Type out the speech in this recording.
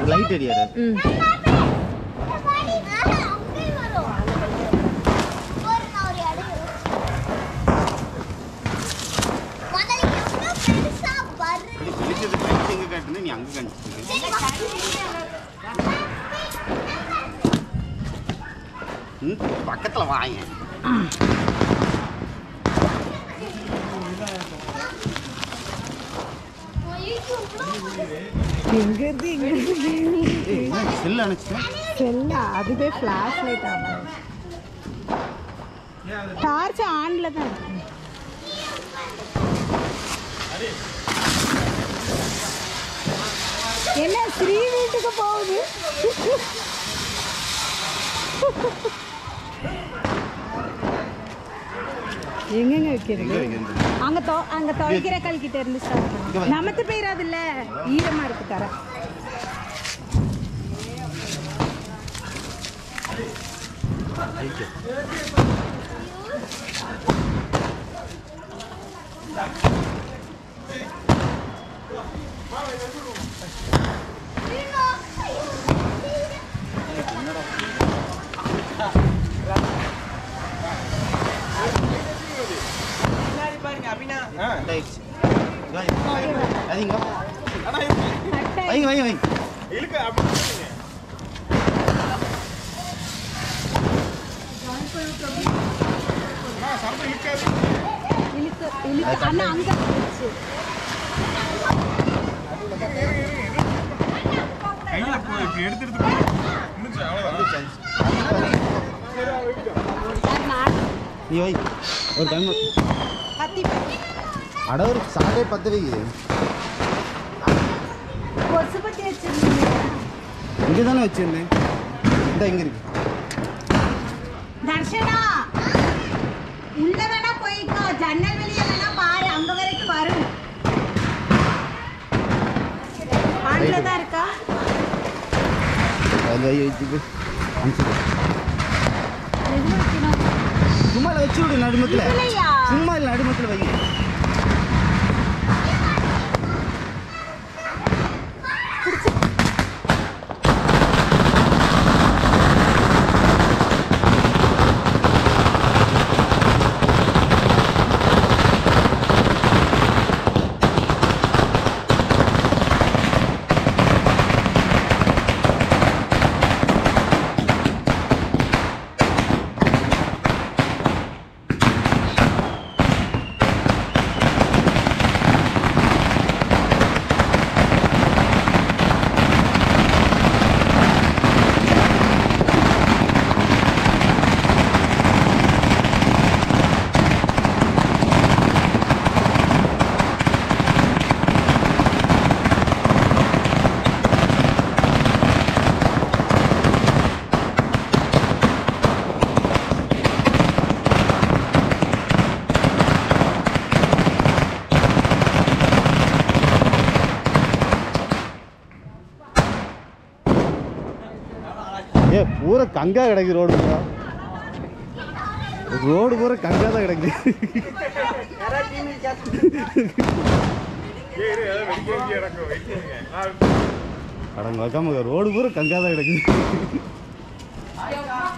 Light எரியாரு ம் வெளிச்சது friends எங்கே காட்டுன்னு நீ அங்கே காணிச்சிட்டு ம் பக்கத்தில் வாங்க எங்க இருந்து எங்க இருந்து ஏய் என்ன செல் அணைச்சிட்டேன் செல்லா அதுவே ஃப்ளாஷ் லைட் ஆகும் டார்ச் ஆன்ல தான் இருக்கு என்ன ஸ்ரீ வீட்டுக்கு போகுது எங்கெங்க வைக்கிறது எங்கே வைக்கிறது அங்க தொ அங்க துவைக்கிற கல் கிட்ட இருந்து ஸ்டார்ட் இங்க பண்ணு வை. நமத்து போயிடாது இல்ல ஈரமா இருக்கு தர ஆயிடுச்சு அதிங்க அட்டை வைங்க வைங்க வைங்க இழுக்கு இழுக்கு அண்ணா அங்க வச்சு கையில போ இப்படி எடுத்து எடுத்து போ. முடிஞ்சு அவ்வளவுதான் சார் நான் நீ வை ஒரு டைம் பத்தி அட ஒரு சாடே பத்து வைக்குது கொசு பத்தி வச்சிருந்தீங்க இங்கே தானே வச்சிருந்தேன் இந்த இங்கே இருக்கு தர்ஷனா உள்ள வேணா போய்க்கோ ஜன்னல் வெளியே வேணா பாரு அங்க வரைக்கும் வரும் ஆன்ல தான் இருக்கா அதில் வை வச்சுட்டு அனுப்பிச்சு எது வைக்கணும் சும்மா இல்லை வச்சு விடு நடுமத்தில் இதுலயா? சும்மா இல்லை நடுமத்தில் வை ஏ பூரா கங்கா கிடக்கு ரோடு பூரா ரோடு பூரா கங்கா தான் கிடக்கு ஏய், இரு, ஏதாவது வெடிக்க வெடிக்க இறக்கும், wait பண்ணுங்க. ஆ, அடங்க வைக்காம ரோடு பூரா கங்கா தான் கிடக்கு